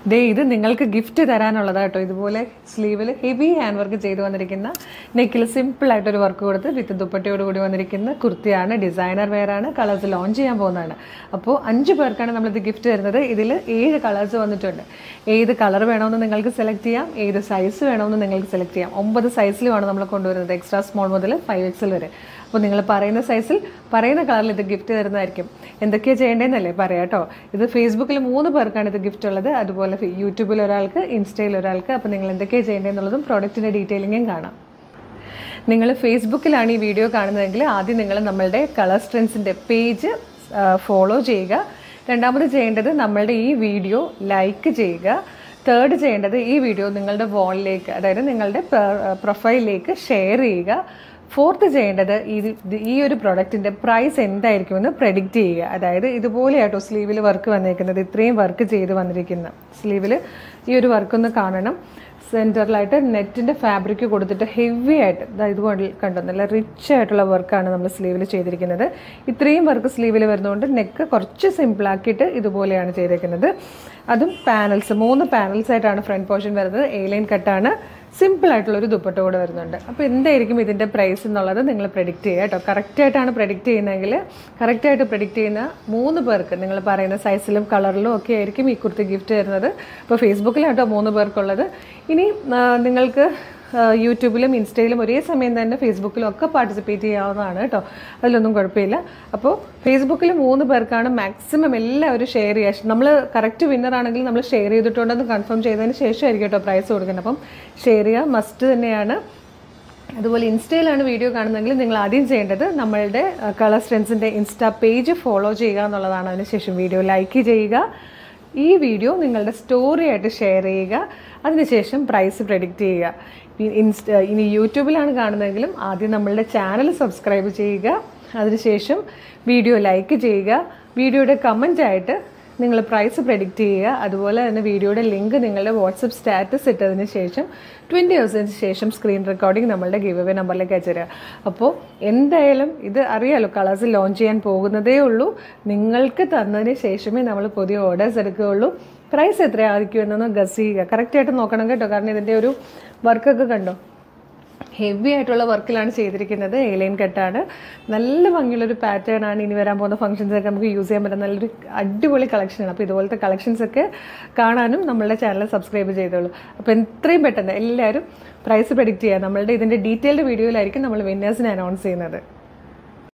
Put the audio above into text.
ദേ ഇത് നിങ്ങൾക്ക് ഗിഫ്റ്റ് തരാനുള്ളതാണ് കേട്ടോ ഇതുപോലെ സ്ലീവിൽ ഹെവി ഹാൻഡ് വർക്ക് ചെയ്ത് വന്നിരിക്കുന്ന നെക്കിൽ സിമ്പിൾ ആയിട്ടൊരു വർക്ക് കൊടുത്ത് വിത്ത് ദുപ്പട്ടയോട് കൂടി വന്നിരിക്കുന്ന കുർത്തിയാണ് ഡിസൈനർ വെയർ ആണ് കളേഴ്സ് ലോഞ്ച് ചെയ്യാൻ പോകുന്നതാണ് അപ്പോൾ അഞ്ച് പേർക്കാണ് നമ്മളിത് ഗിഫ്റ്റ് തരുന്നത് ഇതിൽ ഏഴ് കളേഴ്സ് വന്നിട്ടുണ്ട് ഏത് കളർ വേണമെന്ന് നിങ്ങൾക്ക് സെലക്ട് ചെയ്യാം ഏത് സൈസ് വേണമെന്ന് നിങ്ങൾക്ക് സെലക്ട് ചെയ്യാം ഒമ്പത് സൈസിലുമാണ് നമ്മൾ കൊണ്ടുവരുന്നത് എക്സ്ട്രാ സ്മോൾ മുതൽ ഫൈവ് എക്സൽ വരെ അപ്പോൾ നിങ്ങൾ പറയുന്ന സൈസിൽ പറയുന്ന കളറിൽ ഇത് ഗിഫ്റ്റ് തരുന്നതായിരിക്കും എന്തൊക്കെയാണ് ചെയ്യേണ്ടതെന്നല്ലേ പറയാം കേട്ടോ ഇത് ഫേസ്ബുക്കിൽ മൂന്ന് പേർക്കാണ് ഇത് ഗിഫ്റ്റ് ഉള്ളത് അതുപോലെ ഫെ- യൂട്യൂബിൽ ഒരാൾക്ക് ഇൻസ്റ്റയിൽ ഒരാൾക്ക് അപ്പോൾ നിങ്ങൾ എന്തൊക്കെയാണ് ചെയ്യേണ്ടതെന്നുള്ളതും പ്രോഡക്റ്റിൻ്റെ ഡീറ്റെയിലിങ്ങും കാണാം നിങ്ങൾ ഫേസ്ബുക്കിലാണ് ഈ വീഡിയോ കാണുന്നതെങ്കിൽ ആദ്യം നിങ്ങൾ നമ്മളുടെ കളർ സ്ട്രെൻസിൻ്റെ പേജ് ഫോളോ ചെയ്യുക രണ്ടാമത് ചെയ്യേണ്ടത് നമ്മളുടെ ഈ വീഡിയോ ലൈക്ക് ചെയ്യുക തേർഡ് ചെയ്യേണ്ടത് ഈ വീഡിയോ നിങ്ങളുടെ വാളിലേക്ക് അതായത് നിങ്ങളുടെ പ്രൊഫൈലിലേക്ക് ഷെയർ ചെയ്യുക ഫോർത്ത് ചെയ്യേണ്ടത് ഇത് ഇത് ഈ ഒരു പ്രൊഡക്റ്റിൻ്റെ പ്രൈസ് എന്തായിരിക്കുമെന്ന് പ്രഡിക്റ്റ് ചെയ്യുക അതായത് ഇതുപോലെയാട്ടോ സ്ലീവിൽ വർക്ക് വന്നേക്കുന്നത് ഇത്രയും വർക്ക് ചെയ്ത് വന്നിരിക്കുന്ന സ്ലീവിൽ ഈ ഒരു വർക്കൊന്ന് കാണണം സെൻറ്ററിലായിട്ട് നെറ്റിൻ്റെ ഫാബ്രിക് കൊടുത്തിട്ട് ഹെവി ആയിട്ട് ദാ ഇതുപോലെ കണ്ടോ നല്ല റിച്ച് ആയിട്ടുള്ള വർക്കാണ് നമ്മൾ സ്ലീവിൽ ചെയ്തിരിക്കുന്നത് ഇത്രയും വർക്ക് സ്ലീവിൽ വരുന്നതുകൊണ്ട് നെക്ക് കുറച്ച് സിമ്പിളാക്കിയിട്ട് ഇതുപോലെയാണ് ചെയ്തേക്കുന്നത് അതും പാനൽസ് മൂന്ന് പാനൽസ് ആയിട്ടാണ് ഫ്രണ്ട് പോർഷൻ വരുന്നത് എ ലൈൻ കട്ടാണ് സിമ്പിൾ ആയിട്ടുള്ള ഒരു ദുപ്പട്ട കൂടെ വരുന്നുണ്ട് അപ്പോൾ എന്തായിരിക്കും ഇതിൻ്റെ പ്രൈസ് എന്നുള്ളത് നിങ്ങൾ പ്രഡിക്റ്റ് ചെയ്യുക കേട്ടോ കറക്റ്റായിട്ടാണ് പ്രഡിക്റ്റ് ചെയ്യുന്നതെങ്കിൽ കറക്റ്റായിട്ട് പ്രഡിക്റ്റ് ചെയ്യുന്ന മൂന്ന് പേർക്ക് നിങ്ങൾ പറയുന്ന സൈസിലും കളറിലും ഒക്കെ ആയിരിക്കും ഈ കുർത്തി ഗിഫ്റ്റ് തരുന്നത് അപ്പോൾ ഫേസ്ബുക്കിലാണ് കേട്ടോ മൂന്ന് പേർക്കുള്ളത് ഇനി ആ, നിങ്ങൾക്ക് ആ, യൂട്യൂബിലും ഇൻസ്റ്റയിലും ഒരേ സമയം തന്നെ ഫേസ്ബുക്കിലും ഒക്കെ പാർട്ടിസിപ്പേറ്റ് ചെയ്യാവുന്നതാണ് കേട്ടോ അതിലൊന്നും കുഴപ്പമില്ല അപ്പോൾ ഫേസ്ബുക്കിൽ മൂന്ന് പേർക്കാണ് മാക്സിമം എല്ലാവരും ഷെയർ ചെയ്യുക നമ്മൾ കറക്റ്റ് വിന്നർ ആണെങ്കിൽ നമ്മൾ ഷെയർ ചെയ്തിട്ടുണ്ടെന്ന് കൺഫേം ചെയ്തതിന് ശേഷമായിരിക്കും കേട്ടോ പ്രൈസ് കൊടുക്കുന്നത് അപ്പം ഷെയർ ചെയ്യുക മസ്റ്റ് തന്നെയാണ് അതുപോലെ ഇൻസ്റ്റയിലാണ് വീഡിയോ കാണുന്നതെങ്കിൽ നിങ്ങൾ ആദ്യം ചെയ്യേണ്ടത് നമ്മളുടെ കളർ സ്ട്രെൻസിൻ്റെ ഇൻസ്റ്റാ പേജ് ഫോളോ ചെയ്യുക എന്നുള്ളതാണ് അതിനുശേഷം വീഡിയോ ലൈക്ക് ചെയ്യുക ഈ വീഡിയോ നിങ്ങളുടെ സ്റ്റോറി ആയിട്ട് ഷെയർ ചെയ്യുക അതിനുശേഷം പ്രൈസ് പ്രഡിക്റ്റ് ചെയ്യുക ഇനി ഇൻസ്റ്റ ഇനി യൂട്യൂബിലാണ് കാണുന്നതെങ്കിലും ആദ്യം നമ്മളുടെ ചാനൽ സബ്സ്ക്രൈബ് ചെയ്യുക അതിനുശേഷം വീഡിയോ ലൈക്ക് ചെയ്യുക വീഡിയോയുടെ കമൻ്റ് ആയിട്ട് നിങ്ങൾ പ്രൈസ് പ്രഡിക്റ്റ് ചെയ്യുക അതുപോലെ തന്നെ വീഡിയോയുടെ ലിങ്ക് നിങ്ങളുടെ വാട്സപ്പ് സ്റ്റാറ്റസ് ഇട്ടതിന് ശേഷം ട്വൻറ്റി ഹവേഴ്സിന് ശേഷം സ്ക്രീൻ റെക്കോർഡിംഗ് നമ്മളുടെ ഗിവ് അവേ നമ്പറിലേക്ക് അയച്ചുതരിക അപ്പോൾ എന്തായാലും ഇത് അറിയാലോ കളേഴ്സ് ലോഞ്ച് ചെയ്യാൻ പോകുന്നതേ ഉള്ളൂ നിങ്ങൾക്ക് തന്നതിന് ശേഷമേ നമ്മൾ പുതിയ ഓർഡേഴ്സ് എടുക്കുകയുള്ളൂ പ്രൈസ് എത്രയായിരിക്കുമെന്നൊന്ന് ഗസ് ചെയ്യുക കറക്റ്റായിട്ട് നോക്കണം കേട്ടോ കാരണം ഇതിൻ്റെ ഒരു വർക്കൊക്കെ കണ്ടോ ഹെവി ആയിട്ടുള്ള വർക്കിലാണ് ചെയ്തിരിക്കുന്നത് ഏലൈൻ കട്ടാണ് നല്ല ഭംഗിയുള്ളൊരു പാറ്റേൺ ആണ് ഇനി വരാൻ പോകുന്ന ഫംഗ്ഷൻസ് ഒക്കെ നമുക്ക് യൂസ് ചെയ്യാൻ പറ്റുന്ന നല്ലൊരു അടിപൊളി കളക്ഷനാണ് അപ്പോൾ ഇതുപോലത്തെ കളക്ഷൻസ് ഒക്കെ കാണാനും നമ്മളുടെ ചാനൽ സബ്സ്ക്രൈബ് ചെയ്തോളൂ അപ്പോൾ എത്രയും പെട്ടെന്ന് എല്ലാവരും പ്രൈസ് പ്രഡിക്റ്റ് ചെയ്യുക നമ്മളുടെ ഇതിൻ്റെ ഡീറ്റെയിൽഡ് വീഡിയോയിലായിരിക്കും നമ്മൾ വിന്നേഴ്സിനെ അനൗൺസ് ചെയ്യുന്നത്